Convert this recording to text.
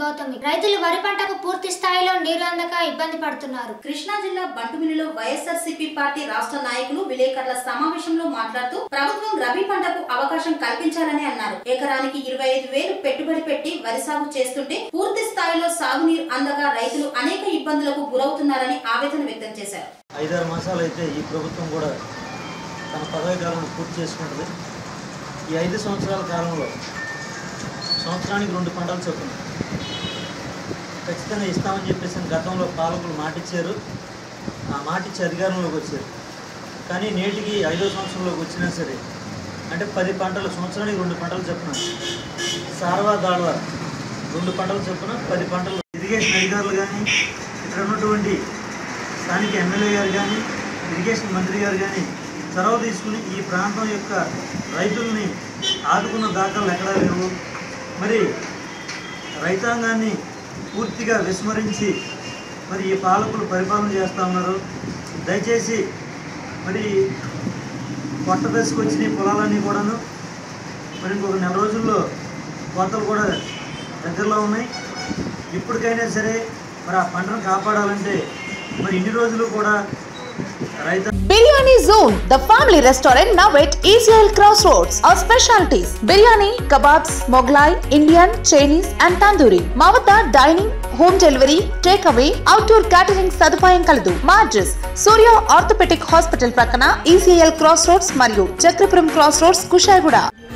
గౌతమి రైతులు వరి పంటకు పూర్తి స్థాయిలో నీరు అందక ఇబ్బంది పడుతున్నారు కృష్ణా జిల్లా బంటుమిల్లిలో వైఎస్ఆర్సీపీ పార్టీ రాష్ట్ర నాయకులు విలేకరుల సమావేశంలో మాట్లాడుతూ ప్రభుత్వం రబీ పంటకు అవకాశం కల్పించాలని అన్నారు ఎకరానికి ఇరవై ఐదు వేలు పెట్టుబడి పెట్టి వరి సాగు చేస్తుంటే పూర్తి స్థాయిలో సాగునీరు అందక రైతులు అనేక ఇబ్బందులకు గురవుతున్నారని ఆవేదన వ్యక్తం చేశారు ఐదారు మాసాలు అయితే ఈ ప్రభుత్వం కూడా తన పదవి కాలం పూర్తి చేసుకుంటుంది ఈ ఐదు సంవత్సరాల కాలంలో సంవత్సరానికి రెండు పంటలు చొప్పున ఖచ్చితంగా ఇస్తామని చెప్పేసి గతంలో పాలకులు మాటిచ్చారు ఆ మాటిచ్చి అధికారంలోకి వచ్చారు కానీ నేటికి ఐదో సంవత్సరంలోకి వచ్చినా సరే అంటే పది పంటలు సంవత్సరానికి రెండు పంటలు చొప్పున సార్వా దాళ్వా రెండు పంటలు చొప్పున పది పంటలు ఇరిగేషన్ అధికారులు కానీ ఇక్కడ ఉన్నటువంటి స్థానిక ఎమ్మెల్యే గారు కానీ ఇరిగేషన్ మంత్రి గారు కానీ చొరవ తీసుకుని ఈ ప్రాంతం యొక్క రైతుల్ని ఆదుకున్న దాఖలు ఎక్కడా లేవు మరి రైతాంగాన్ని పూర్తిగా విస్మరించి మరి ఈ పాలకులు పరిపాలన చేస్తూ ఉన్నారు దయచేసి మరి కొత్త దశకు వచ్చిన ఈ పొలాలన్నీ కూడాను మరి ఇంకొక నెల రోజుల్లో కోతలు కూడా దగ్గరలో ఉన్నాయి ఇప్పటికైనా సరే మరి ఆ పంటను కాపాడాలంటే మరి ఇన్ని రోజులు కూడా రైతు biryani zone the family restaurant now at ECL cross roads our specialities biryani kebabs Mughlai Indian Chinese and tandoori మా వద్ద dining home delivery take away outdoor catering సదుపాయం కలదు మా అడ్రస్ సూర్య ఆర్థోపెటిక్ హాస్పిటల్ ప్రక్కన ఈసీఎల్ క్రాస్ రోడ్స్ మరియు చక్రపురం క్రాస్ రోడ్స్ కుషాయిగూడ